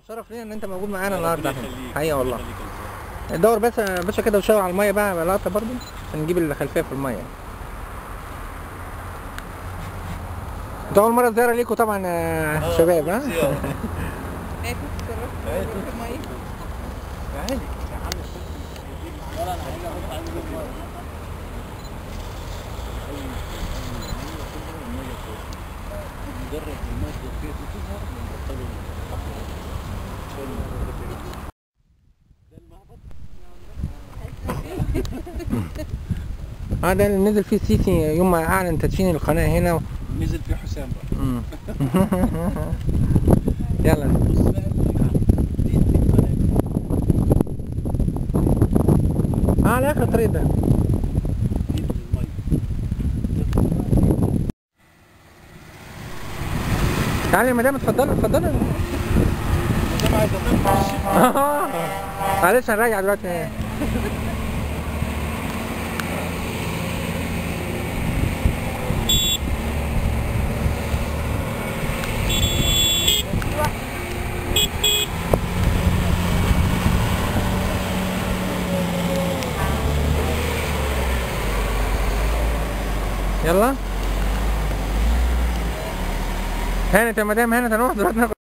شرف ليا ان انت موجود معانا النهارده ربنا يخليك. حقيقه والله ربنا يخليك يا أستاذ. دور بس يا باشا كده وشاور على الميه بقى لقطه برضه عشان نجيب الخلفيه في الميه ده اول مره زياره ليكوا طبعا يا آه، شباب ها زيارة. هيك تصرف هيك. في المية تعالي يا عم لا لا انا عايز اروح عايز اروح نجرب المادة كيف تظهر ونبطل اه ده اللي نزل فيه السيسي يوم ما اعلن تدشين القناه هنا و... نزل في حسام بقى مم. يلا بص بقى دي القناة. اه على اخر الطريق ده دي المية تعالي يا مدام اتفضلي اتفضلي مدام عايزة تطلع معلش هنرجع دلوقتي يلا هانت يا مدام هانت هنروح دلوقتي ناخد